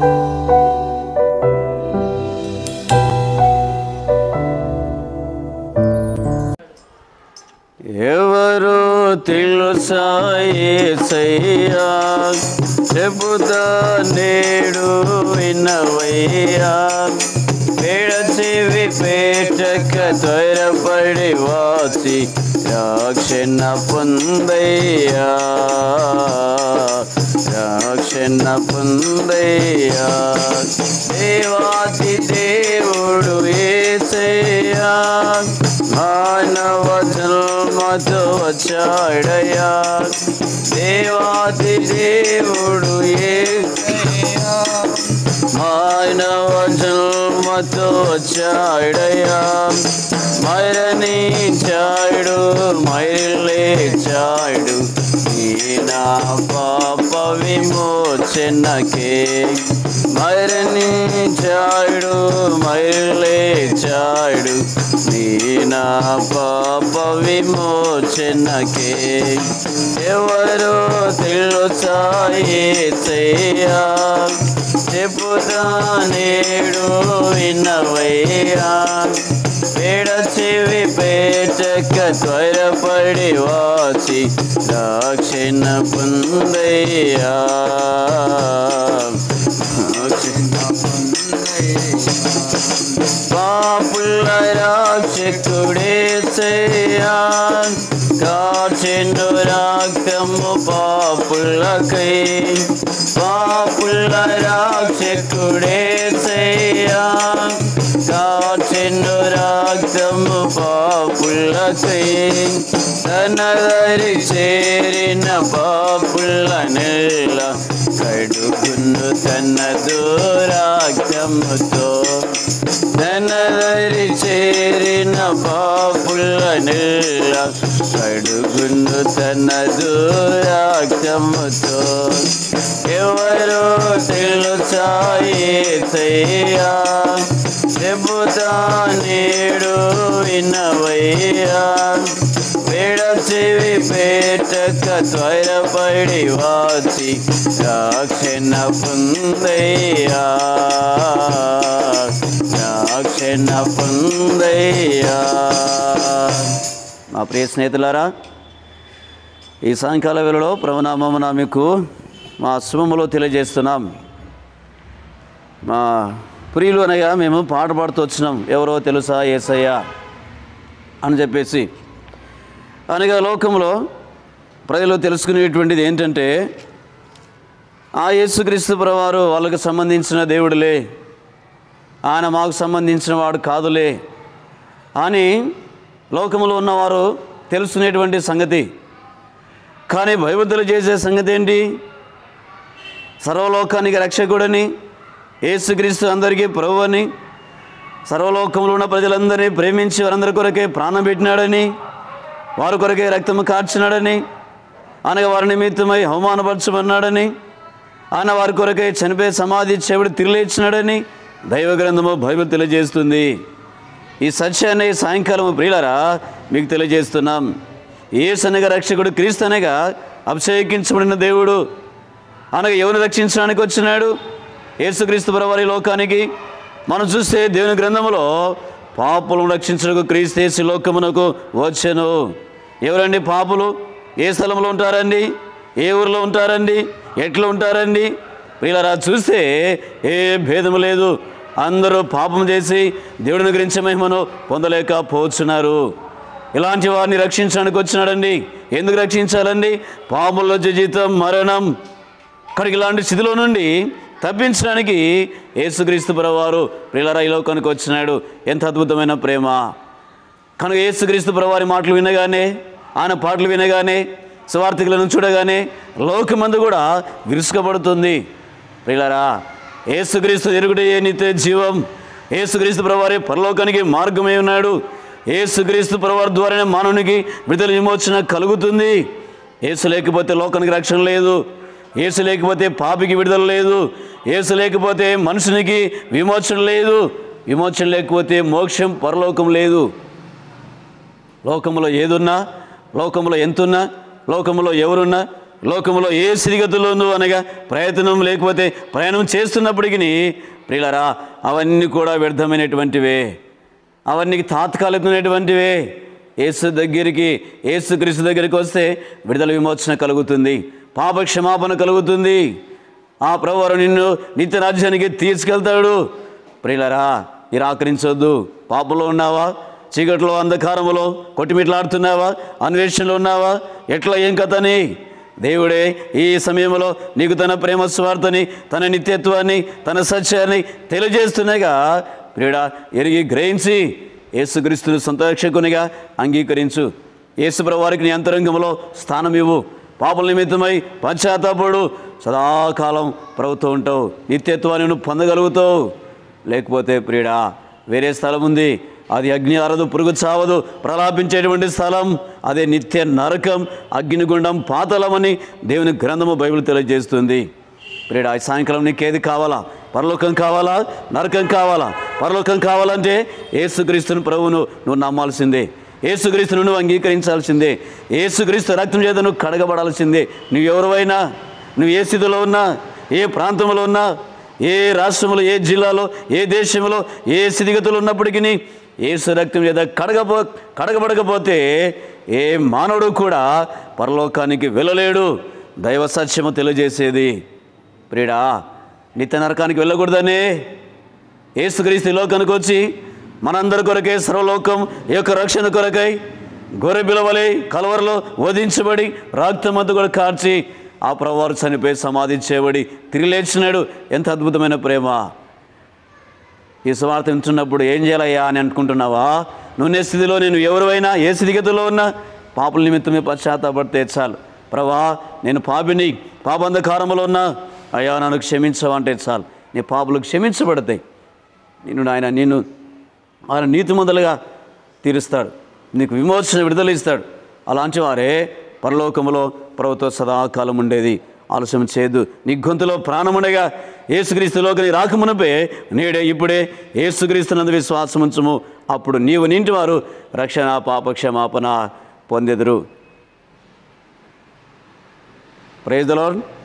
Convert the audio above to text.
ఎవరు తెలుసా యేసయ్యా చెబుతా నేడు వినవయ్యా పేడచివి పేటక త్వరపడి వాసి రక్షణ పొందయ్యా రక్షణ పొందయ్యా దేవాతి దేవుడు ఏసయ్యా మానవ జన్మతో వచ్చాడయా దేవాది దేవుడు ఏసయ్యా మానవ జన్మతో వచ్చాడయా మరణించాడు మైలేచాడు ఈనా పాప విమోచనకే మరణించాడు మైలేచాడు నీనా పాప విమోచనకే ఎవరో తెలుసాయేసయ్యా చెప్పుతా నేడు వినవయ్యా పేడ చెవి పేటక త్వరపడి వాసి రక్షణ పొందయ్యా రక్షణ పాపుల రాక్షకుడే చేయా కాచెండు రాక్తము పాపులకై పాపుల రాక్షకుడే చేయా కాచెండు రాక్తము పాపులకై తనదరి చేరిన పాపుల నెల్ల కడుగును తన దూరాక్తముతో తనదరి చేరిన పాపుల నెల్ల కడుగును తన దూరాక్తముతో ఎవరో తెలుసాయేసయ్యా చెబుతా నేడు వినవయ్యా పేడ చెవి పేటక త్వరపడి వాసి రక్షణ పొందయ్యా రక్షణ పొందయ్యా మా ప్రియ స్నేహితులారా ఈ సాయంకాల వేళలో ప్రభునామమున మీకు మా శుభములో తెలియజేస్తున్నాం మా ప్రియులు అనగా మేము పాట పాడుతూ వచ్చినాం ఎవరో తెలుసా ఏసయ్యా అని చెప్పేసి అనగా లోకంలో ప్రజలు తెలుసుకునేటువంటిది ఏంటంటే ఆ యేసుక్రీస్తు ప్రవారు వాళ్ళకు సంబంధించిన దేవుడులే ఆయన మాకు సంబంధించిన వాడు కాదులే అని లోకంలో ఉన్నవారు తెలుసుకునేటువంటి సంగతి కానీ భయబుద్ధులు చేసే సంగతి ఏంటి సర్వలోకానికి రక్షకుడని యేసుక్రీస్తు అందరికీ ప్రభు అని సర్వలోకంలో ఉన్న ప్రజలందరినీ ప్రేమించి వారందరి కొరకే ప్రాణం పెట్టినాడని వారి కొరకే రక్తము కార్చినాడని అనగా వారి నిమిత్తమై అవమానపరచమన్నాడని ఆయన వారి కొరకై చనిపోయి సమాధి చెవిడి తిరిలేచ్చినాడని దైవ గ్రంథము బైబిల్ తెలియజేస్తుంది ఈ సత్యాన్ని సాయంకాలం ప్రియులరా మీకు తెలియజేస్తున్నాం ఏసనగా రక్షకుడు క్రీస్తు అనగా అభిషేకించబడిన దేవుడు అనగా ఎవరిని రక్షించడానికి వచ్చినాడు యేసుక్రీస్తు ప్రవారి లోకానికి మనం చూస్తే దేవుని గ్రంథములో పాపులను రక్షించడానికి క్రీస్తేసి లోకమునకు వచ్చెను ఎవరండి పాపులు ఏ స్థలంలో ఉంటారండి ఏ ఊరిలో ఉంటారండి ఎట్లా ఉంటారండి వీళ్ళరా చూస్తే ఏ భేదము లేదు అందరూ పాపం చేసి దేవుడిని గురించి మహిమను పొందలేకపోతున్నారు ఇలాంటి వారిని రక్షించడానికి వచ్చినాడండి ఎందుకు రక్షించాలండి పాపంలో జీతం మరణం అక్కడికి ఇలాంటి స్థితిలో నుండి తప్పించడానికి యేసుక్రీస్తు ప్రవారు ప్రియులరా ఈ లోకానికి వచ్చినాడు ఎంత అద్భుతమైన ప్రేమ కనుక యేసుక్రీస్తు ప్రవారి మాటలు వినగానే ఆయన పాటలు వినగానే స్వార్థికులను చూడగానే లోకమందు కూడా విరుసుకబడుతుంది ప్రియులరా యేసుక్రీస్తు ఎరుగుడే నిత్య జీవం యేసుక్రీస్తు ప్రవారి పరలోకానికి మార్గమై ఉన్నాడు యేసుక్రీస్తు ప్రవారి ద్వారానే మానవునికి విడుదల విమోచన కలుగుతుంది యేసు లేకపోతే లోకానికి రక్షణ లేదు యేసు లేకపోతే పాపికి విడుదల లేదు యేసు లేకపోతే మనుషునికి విమోచన లేదు విమోచన లేకపోతే మోక్షం పరలోకం లేదు లోకంలో ఏదున్నా లోకంలో ఎంతున్నా లోకంలో ఎవరున్నా లోకంలో ఏ స్థితిగతుల్లోనూ అనగా ప్రయత్నం లేకపోతే ప్రయాణం చేస్తున్నప్పటికీ ప్రియులరా అవన్నీ కూడా వ్యర్థమైనటువంటివే అవన్నీ తాత్కాలికమైనటువంటివే యేసు దగ్గరికి యేసు క్రీస్తు దగ్గరికి వస్తే విడుదల విమోచన కలుగుతుంది పాప క్షమాపణ కలుగుతుంది ఆ ప్రభువారు నిన్ను నిత్య రాజ్యానికి తీసుకెళ్తాడు ప్రియులరా నిరాకరించొద్దు పాపంలో ఉన్నావా చీకట్లో అంధకారములో కొట్టిమిట్లాడుతున్నావా అన్వేషణలో ఉన్నావా ఎట్లా ఏం కథని దేవుడే ఈ సమయంలో నీకు తన ప్రేమ స్వార్థని తన నిత్యత్వాన్ని తన సత్యాన్ని తెలియజేస్తున్నాయిగా ప్రియుడా ఎరిగి గ్రహించి యేసుక్రీస్తును సొంత రక్షకునిగా అంగీకరించు యేసుప్రభు వారికి నీ అంతరంగంలో స్థానం ఇవ్వు పాపల నిమిత్తమై పశ్చాత్తాపడు సదాకాలం ప్రభుత్వం ఉంటావు నిత్యత్వాన్ని నువ్వు పొందగలుగుతావు లేకపోతే ప్రియుడా వేరే స్థలం ఉంది అది అగ్ని అరదు పురుగు చావదు ప్రలాపించేటువంటి స్థలం అదే నిత్య నరకం అగ్నిగుండం పాతలమని దేవుని గ్రంథము బైబిల్ తెలియజేస్తుంది ప్రియుడా ఈ సాయంకాలం నీకేది కావాలా పరలోకం కావాలా నరకం కావాలా పరలోకం కావాలంటే ఏసుక్రీస్తుని ప్రభువును నువ్వు నమ్మాల్సిందే ఏసుక్రీస్తును నువ్వు అంగీకరించాల్సిందే ఏసుక్రీస్తు రక్తం చేత నువ్వు కడగబడాల్సిందే నువ్వు ఎవరివైనా నువ్వు ఏ స్థితిలో ఉన్నా ఏ ప్రాంతంలో ఉన్నా ఏ రాష్ట్రంలో ఏ జిల్లాలో ఏ దేశంలో ఏ స్థితిగతులు ఉన్నప్పటికీ ఏసు రక్తం చేత కడగపో కడగబడకపోతే ఏ మానవుడు కూడా పరలోకానికి వెళ్ళలేడు దైవ సత్యము తెలియజేసేది ప్రియుడా నిత్య నరకానికి వెళ్ళకూడదనే ఏసుక్రీస్తు ఈ లోకానికి వచ్చి మనందరి కొరకై సర్వలోకం ఈ యొక్క రక్షణ కొరకై గొర్రె పిలవలే కలవరలో వధించబడి రక్తమంతా కూడా కార్చి ఆ ప్రవారు చనిపోయి సమాధి చేయబడి తిరిగి లేచినాడు ఎంత అద్భుతమైన ప్రేమ ఈ సువార్త వింటున్నప్పుడు ఏం చేయాలయ్యా అని అనుకుంటున్నావా నువ్వు నే స్థితిలో నేను ఎవరివైనా ఏ స్థితిగతిలో ఉన్నా పాపల నిమిత్తమే పశ్చాత్తాపడితే చాలు ప్రభా నేను పాపిని పాపంధకారంలో ఉన్నా అయ్యా నన్ను క్షమించవంటే చాలు నీ పాపలు క్షమించబడతాయి నిన్ను ఆయన నిన్ను ఆయన నీతిమంతులుగా తీరుస్తాడు నీకు విమోచన విడుదల ఇస్తాడు అలాంటి వారే పరలోకములో ప్రభుత్వ సదాకాలం ఉండేది ఆలస్యం చేయదు నీ గొంతులో ప్రాణముండగా ఏసుక్రీస్తులోకి నీ రాకమునపే నేడే ఇప్పుడే ఏసుక్రీస్తునందు విశ్వాసం ఉంచుము అప్పుడు నీవు నింటి వారు రక్షణ పాప క్షమాపణ పొందెదురు ప్రైజ్ ద లార్డ్